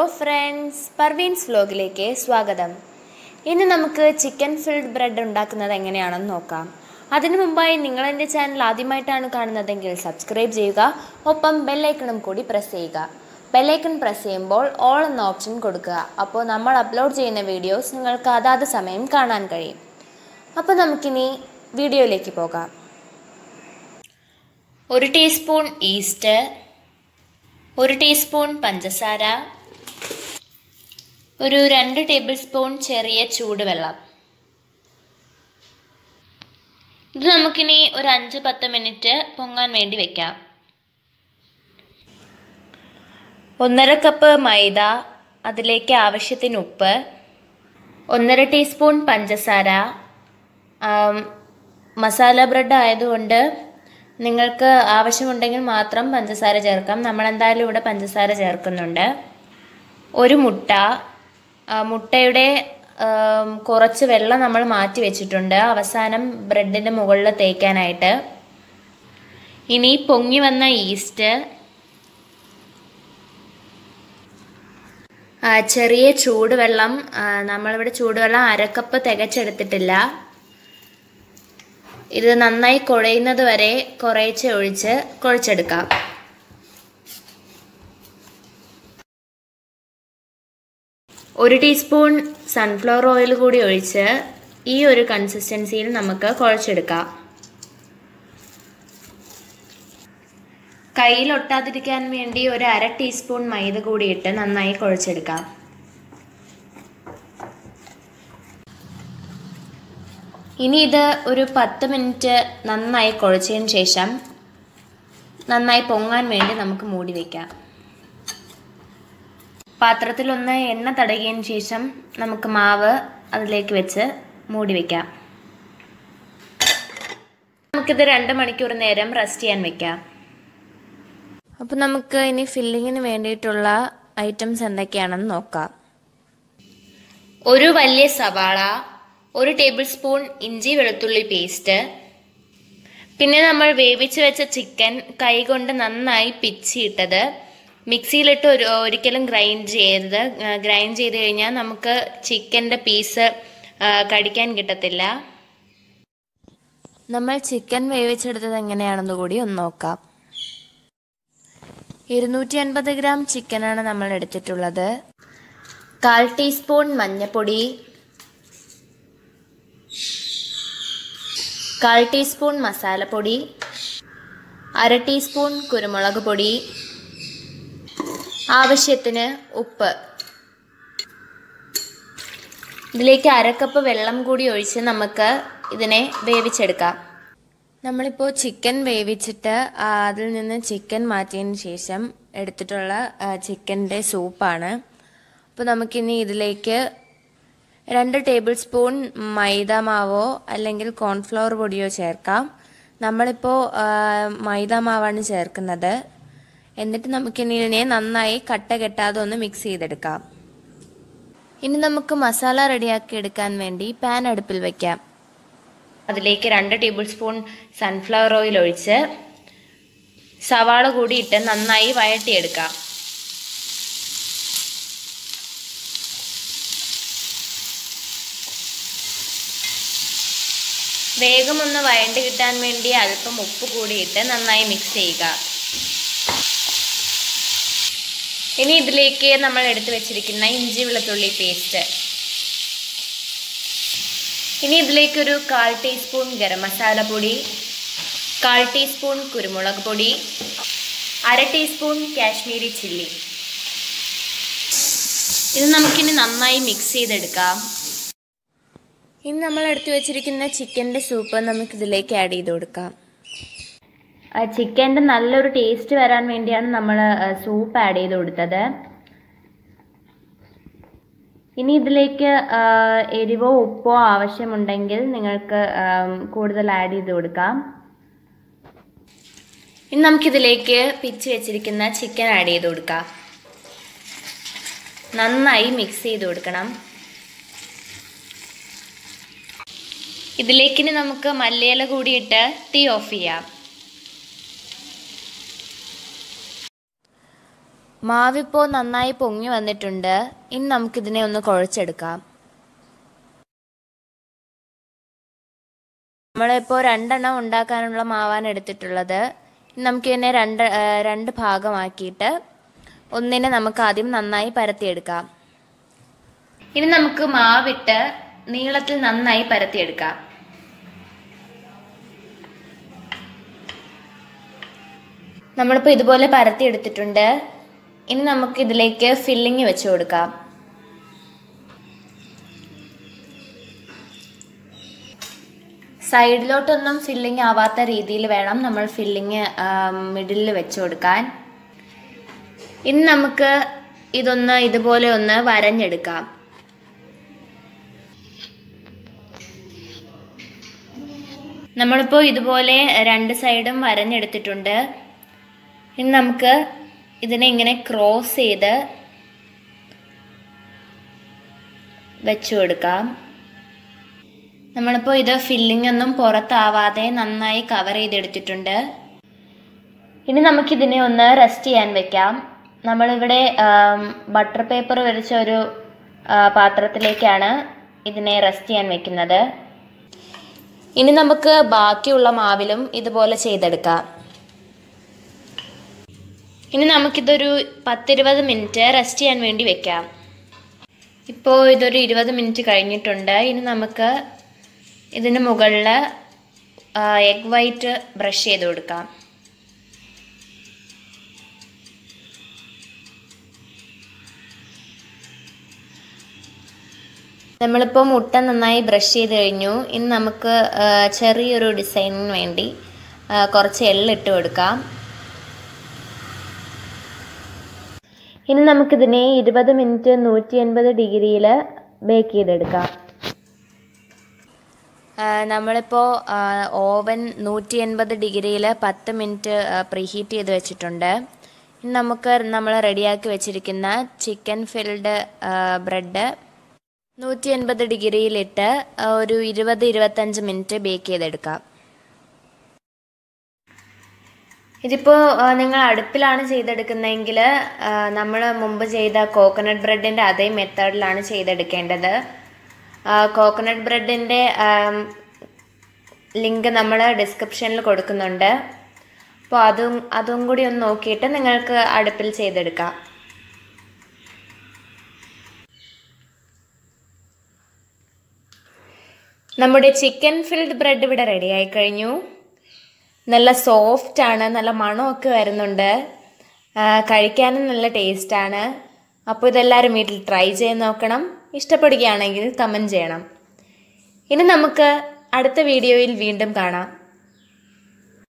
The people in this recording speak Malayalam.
ഫ്രണ്ട്സ് പർവീൻസ് വ്ലോഗിലേക്ക് സ്വാഗതം ഇന്ന് നമുക്ക് ചിക്കൻ ഫിൽഡ് ബ്രെഡ് ഉണ്ടാക്കുന്നത് എങ്ങനെയാണെന്ന് നോക്കാം അതിനു മുമ്പായി നിങ്ങൾ എൻ്റെ ചാനൽ ആദ്യമായിട്ടാണ് കാണുന്നതെങ്കിൽ സബ്സ്ക്രൈബ് ചെയ്യുക ഒപ്പം ബെല്ലൈക്കണും കൂടി പ്രസ് ചെയ്യുക ബെല്ലൈക്കൺ പ്രസ് ചെയ്യുമ്പോൾ ഓൾ എന്ന ഓപ്ഷൻ കൊടുക്കുക അപ്പോൾ നമ്മൾ അപ്ലോഡ് ചെയ്യുന്ന വീഡിയോസ് നിങ്ങൾക്ക് അതാത് സമയം കാണാൻ കഴിയും അപ്പോൾ നമുക്കിനി വീഡിയോയിലേക്ക് പോകാം ഒരു ടീസ്പൂൺ ഈസ്റ്റ് ഒരു ടീസ്പൂൺ പഞ്ചസാര ഒരു രണ്ട് ടേബിൾ സ്പൂൺ ചെറിയ ചൂടുവെള്ളം ഇത് നമുക്കിനി ഒരു അഞ്ച് പത്ത് മിനിറ്റ് പൊങ്ങാൻ വേണ്ടി വെക്കാം ഒന്നര കപ്പ് മൈദ അതിലേക്ക് ആവശ്യത്തിന് ഉപ്പ് ഒന്നര ടീസ്പൂൺ പഞ്ചസാര ആം, മസാല ബ്രെഡ് ആയതുകൊണ്ട് നിങ്ങൾക്ക് ആവശ്യമുണ്ടെങ്കിൽ മാത്രം പഞ്ചസാര ചേർക്കാം നമ്മളെന്തായാലും ഇവിടെ പഞ്ചസാര ചേർക്കുന്നുണ്ട് ഒരു മുട്ട ആ, മുട്ടയുടെ ആം, കുറച്ച് വെള്ളം നമ്മൾ മാറ്റി വെച്ചിട്ടുണ്ട് അവസാനം ബ്രെഡിൻ്റെ മുകളിൽ തേക്കാനായിട്ട് ഇനി പൊങ്ങി വന്ന ഈസ്റ്റ് ആ, ചെറിയ ചൂടുവെള്ളം ആ, നമ്മളിവിടെ ചൂടുവെള്ളം അരക്കപ്പ് തികച്ചെടുത്തിട്ടില്ല ഇത് നന്നായി കുഴയുന്നത് വരെ കുറേശ്ശെ ഒഴിച്ച് കുഴച്ചെടുക്കാം ഒരു ടീസ്പൂൺ സൺഫ്ലവർ ഓയിൽ കൂടി ഒഴിച്ച് ഈ ഒരു കൺസിസ്റ്റൻസിയിൽ നമുക്ക് കുഴച്ചെടുക്കാം കയ്യിൽ ഒട്ടാതിരിക്കാൻ വേണ്ടി ഒരു അര ടീസ്പൂൺ മൈദ കൂടി ഇട്ട് നന്നായി കുഴച്ചെടുക്കാം ഇനി ഇത് ഒരു പത്ത് മിനിറ്റ് നന്നായി കുഴച്ചതിന് ശേഷം നന്നായി പൊങ്ങാൻ വേണ്ടി നമുക്ക് മൂടി വയ്ക്കാം പാത്രത്തിലൊന്ന് എണ്ണ തടകിയതിന് ശേഷം നമുക്ക് മാവ് അതിലേക്ക് വെച്ച് മൂടി വയ്ക്കാം നമുക്കിത് രണ്ട് മണിക്കൂർ നേരം റെസ്റ്റ് ചെയ്യാൻ വെക്കാം അപ്പോൾ നമുക്ക് ഇനി ഫില്ലിങ്ങിന് വേണ്ടിയിട്ടുള്ള ഐറ്റംസ് എന്തൊക്കെയാണെന്ന് നോക്കാം ഒരു വലിയ സവാള ഒരു ടേബിൾ സ്പൂൺ ഇഞ്ചി വെളുത്തുള്ളി പേസ്റ്റ് പിന്നെ നമ്മൾ വേവിച്ച് വെച്ച ചിക്കൻ കൈകൊണ്ട് നന്നായി പിച്ചിയിട്ടത് മിക്സിയിലിട്ട് ഒരു ഒരിക്കലും ഗ്രൈൻഡ് ചെയ്യരുത് ഗ്രൈൻഡ് ചെയ്ത് കഴിഞ്ഞാൽ നമുക്ക് ചിക്കൻ്റെ പീസ് കടിക്കാൻ കിട്ടത്തില്ല നമ്മൾ ചിക്കൻ വേവിച്ചെടുത്തത് എങ്ങനെയാണെന്ന് കൂടി ഒന്ന് നോക്കാം ഇരുന്നൂറ്റി അൻപത് ഗ്രാം ചിക്കനാണ് നമ്മൾ എടുത്തിട്ടുള്ളത് കാൽ ടീസ്പൂൺ മഞ്ഞൾപ്പൊടി കാൽ ടീസ്പൂൺ മസാലപ്പൊടി അര ടീസ്പൂൺ കുരുമുളക് പൊടി ആവശ്യത്തിന് ഉപ്പ് ഇതിലേക്ക് അരക്കപ്പ് വെള്ളം കൂടി ഒഴിച്ച് നമുക്ക് ഇതിനെ വേവിച്ചെടുക്കാം നമ്മളിപ്പോൾ ചിക്കൻ വേവിച്ചിട്ട് ആ, അതിൽ നിന്ന് ചിക്കൻ മാറ്റിയതിന് ശേഷം എടുത്തിട്ടുള്ള ചിക്കൻ്റെ സൂപ്പാണ് അപ്പോൾ നമുക്കിനി ഇതിലേക്ക് രണ്ട് ടേബിൾ സ്പൂൺ മൈദ മാവോ അല്ലെങ്കിൽ കോൺഫ്ലവർ പൊടിയോ ചേർക്കാം നമ്മളിപ്പോൾ ആ, മൈദ മാവാണ് ചേർക്കുന്നത് എന്നിട്ട് നമുക്കിനി ഇതിനെ നന്നായി കട്ട കെട്ടാതെ ഒന്ന് മിക്സ് ചെയ്തെടുക്കാം ഇനി നമുക്ക് മസാല റെഡിയാക്കി എടുക്കാൻ വേണ്ടി പാൻ അടുപ്പിൽ വയ്ക്കാം അതിലേക്ക് രണ്ട് ടേബിൾ സ്പൂൺ സൺഫ്ലവർ ഓയിൽ ഒഴിച്ച് സവാള കൂടി ഇട്ട് നന്നായി വഴട്ടിയെടുക്കാം വേഗം ഒന്ന് വഴണ്ട് കിട്ടാൻ വേണ്ടി അല്പം ഉപ്പ് കൂടിയിട്ട് നന്നായി മിക്സ് ചെയ്യുക ഇനി ഇതിലേക്ക് നമ്മൾ എടുത്തു വെച്ചിരിക്കുന്ന ഇഞ്ചി വെളുത്തുള്ളി പേസ്റ്റ് ഇനി ഇതിലേക്ക് ഒരു കാൽ ടീസ്പൂൺ ഗരം മസാല പൊടി കാൽ ടീസ്പൂൺ കുരുമുളക് പൊടി അര ടീസ്പൂൺ കാശ്മീരി ചില്ലി ഇത് നമുക്കിനി നന്നായി മിക്സ് ചെയ്തെടുക്കാം ഇനി നമ്മൾ എടുത്തു വെച്ചിരിക്കുന്ന ചിക്കൻ്റെ സൂപ്പ് നമുക്ക് ഇതിലേക്ക് ആഡ് ചെയ്ത് കൊടുക്കാം ചിക്കൻ്റെ നല്ലൊരു ടേസ്റ്റ് വരാൻ വേണ്ടിയാണ് നമ്മൾ സൂപ്പ് ആഡ് ചെയ്ത് കൊടുത്തത് ഇനി ഇതിലേക്ക് ആ, എരിവോ ഉപ്പോ ആവശ്യമുണ്ടെങ്കിൽ നിങ്ങൾക്ക് ആം, കൂടുതൽ ആഡ് ചെയ്ത് കൊടുക്കാം ഇനി നമുക്കിതിലേക്ക് പിച്ച് വെച്ചിരിക്കുന്ന ചിക്കൻ ആഡ് ചെയ്ത് കൊടുക്കാം നന്നായി മിക്സ് ചെയ്ത് കൊടുക്കണം ഇതിലേക്കിനി നമുക്ക് മല്ലിയില കൂടിയിട്ട് തീ ഓഫ് ചെയ്യാം മാവിപ്പോൾ നന്നായി പൊങ്ങി വന്നിട്ടുണ്ട് ഇനി നമുക്കിതിനെ ഒന്ന് കുഴച്ചെടുക്കാം നമ്മളിപ്പോൾ രണ്ടെണ്ണം ഉണ്ടാക്കാനുള്ള മാവാണ് എടുത്തിട്ടുള്ളത് ഇനി നമുക്കിതിനെ രണ്ട് ആ, രണ്ട് ഭാഗമാക്കിയിട്ട് ഒന്നിനെ നമുക്ക് ആദ്യം നന്നായി പരത്തിയെടുക്കാം ഇനി നമുക്ക് മാവിട്ട് നീളത്തിൽ നന്നായി പരത്തിയെടുക്കാം നമ്മളിപ്പോൾ ഇതുപോലെ പരത്തിയെടുത്തിട്ടുണ്ട് ഇനി നമുക്ക് ഇതിലേക്ക് ഫില്ലിങ് വെച്ച് കൊടുക്കാം സൈഡിലോട്ടൊന്നും ഫില്ലിങ് ആവാത്ത രീതിയിൽ വേണം നമ്മൾ ഫില്ലിങ് മിഡിലിൽ വെച്ച് കൊടുക്കാൻ ഇനി നമുക്ക് ഇതൊന്ന് ഇതുപോലെ ഒന്ന് വരഞ്ഞെടുക്കാം നമ്മളിപ്പോൾ ഇതുപോലെ രണ്ട് സൈഡും വരഞ്ഞെടുത്തിട്ടുണ്ട് ഇനി നമുക്ക് ഇതിനെ ഇങ്ങനെ ക്രോസ് ചെയ്ത് വെച്ചു കൊടുക്കാം നമ്മളിപ്പോൾ ഇത് ഫില്ലിംഗ് ഒന്നും പുറത്താവാതെ നന്നായി കവർ ചെയ്തെടുത്തിട്ടുണ്ട് ഇനി നമുക്കിതിനെ ഒന്ന് റെസ്റ്റ് ചെയ്യാൻ വെക്കാം നമ്മളിവിടെ ബട്ടർ പേപ്പർ വരച്ച ഒരു ആ, പാത്രത്തിലേക്കാണ് ഇതിനെ റെസ്റ്റ് ചെയ്യാൻ വെക്കുന്നത് ഇനി നമുക്ക് ബാക്കിയുള്ള മാവിലും ഇതുപോലെ ചെയ്തെടുക്കാം ഇനി നമുക്കിതൊരു പത്തിരുപത് മിനിറ്റ് റെസ്റ്റ് ചെയ്യാൻ വേണ്ടി വെക്കാം ഇപ്പോൾ ഇതൊരു ഇരുപത് മിനിറ്റ് കഴിഞ്ഞിട്ടുണ്ട് ഇനി നമുക്ക് ഇതിന് മുകളിൽ എഗ് വൈറ്റ് ബ്രഷ് ചെയ്ത് കൊടുക്കാം നമ്മളിപ്പോൾ മുട്ട നന്നായി ബ്രഷ് ചെയ്ത് കഴിഞ്ഞു ഇനി നമുക്ക് ആ, ചെറിയൊരു ഡിസൈനിന് വേണ്ടി ആ, കുറച്ച് എള്ളിട്ട് കൊടുക്കാം ഇനി നമുക്കിതിനെ ഇരുപത് മിനിറ്റ് നൂറ്റി എൺപത് ഡിഗ്രിയിൽ ബേക്ക് ചെയ്തെടുക്കാം നമ്മളിപ്പോൾ ഓവൻ നൂറ്റി എൺപത് ഡിഗ്രിയിൽ പത്ത് മിനിറ്റ് പ്രീഹീറ്റ് ചെയ്ത് വെച്ചിട്ടുണ്ട് ഇനി നമുക്ക് നമ്മൾ റെഡിയാക്കി വെച്ചിരിക്കുന്ന ചിക്കൻ ഫിൽഡ് ബ്രെഡ് നൂറ്റി എൺപത് ഡിഗ്രിയിലിട്ട് ആ, ഒരു ഇരുപത് ഇരുപത്തഞ്ച് മിനിറ്റ് ബേക്ക് ചെയ്തെടുക്കാം ഇതിപ്പോൾ നിങ്ങൾ അടുപ്പിലാണ് ചെയ്തെടുക്കുന്നതെങ്കിൽ നമ്മൾ മുമ്പ് ചെയ്ത കോക്കനട്ട് ബ്രെഡിൻ്റെ അതേ മെത്തേഡിലാണ് ചെയ്തെടുക്കേണ്ടത് കോക്കനട്ട് ബ്രെഡിൻ്റെ ലിങ്ക് നമ്മൾ ഡിസ്ക്രിപ്ഷനിൽ കൊടുക്കുന്നുണ്ട് അപ്പോൾ അതും അതും കൂടി ഒന്ന് നോക്കിയിട്ട് നിങ്ങൾക്ക് അടുപ്പിൽ ചെയ്തെടുക്കാം നമ്മുടെ ചിക്കൻ ഫിൽഡ് ബ്രെഡ് ഇവിടെ റെഡിയായി കഴിഞ്ഞു നല്ല സോഫ്റ്റ് ആണ് നല്ല മണമൊക്കെ വരുന്നുണ്ട് ആ, കഴിക്കാനും നല്ല ടേസ്റ്റാണ് അപ്പോൾ ഇതെല്ലാവരും വീട്ടിൽ ട്രൈ ചെയ്ത് നോക്കണം ഇഷ്ടപ്പെടുകയാണെങ്കിൽ കമൻറ്റ് ചെയ്യണം ഇനി നമുക്ക് അടുത്ത വീഡിയോയിൽ വീണ്ടും കാണാം